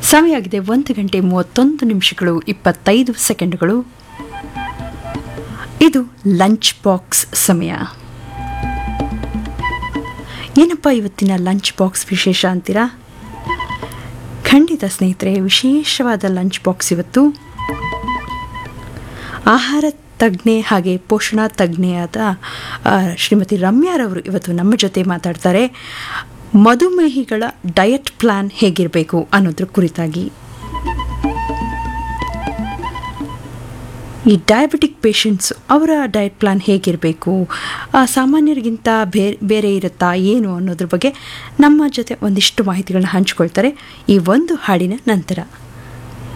ಸಮಯ ಆಗಿದೆ ಒಂದು ಗಂಟೆ ಮೂವತ್ತೊಂದು ನಿಮಿಷಗಳು ಇಪ್ಪತ್ತೈದು ಸೆಕೆಂಡ್ಗಳು ಇದು ಲಂಚ್ ಬಾಕ್ಸ್ ಸಮಯ ಏನಪ್ಪ ಇವತ್ತಿನ ಲಂಚ್ ಬಾಕ್ಸ್ ವಿಶೇಷ ಅಂತೀರಾ ಖಂಡಿತ ಸ್ನೇಹಿತರೆ ವಿಶೇಷವಾದ ಲಂಚ್ ಬಾಕ್ಸ್ ಇವತ್ತು ಆಹಾರ ತಜ್ಞೆ ಹಾಗೆ ಪೋಷಣಾ ತಜ್ಞೆಯಾದ ಆ, ಶ್ರೀಮತಿ ರಮ್ಯಾರವರು ಇವತ್ತು ನಮ್ಮ ಜೊತೆ ಮಾತಾಡ್ತಾರೆ ಮಧುಮೇಹಿಗಳ ಡಯಟ್ ಪ್ಲಾನ್ ಹೇಗಿರಬೇಕು ಅನ್ನೋದ್ರ ಕುರಿತಾಗಿ ಈ ಡಯಾಬಿಟಿಕ್ ಪೇಷಂಟ್ಸ್ ಅವರ ಡಯಟ್ ಪ್ಲಾನ್ ಹೇಗಿರಬೇಕು ಸಾಮಾನ್ಯರಿಗಿಂತ ಬೇರೆ ಬೇರೆ ಇರುತ್ತಾ ಏನು ಅನ್ನೋದ್ರ ಬಗ್ಗೆ ನಮ್ಮ ಜೊತೆ ಒಂದಿಷ್ಟು ಮಾಹಿತಿಗಳನ್ನ ಹಂಚ್ಕೊಳ್ತಾರೆ ಈ ಒಂದು ಹಾಡಿನ ನಂತರ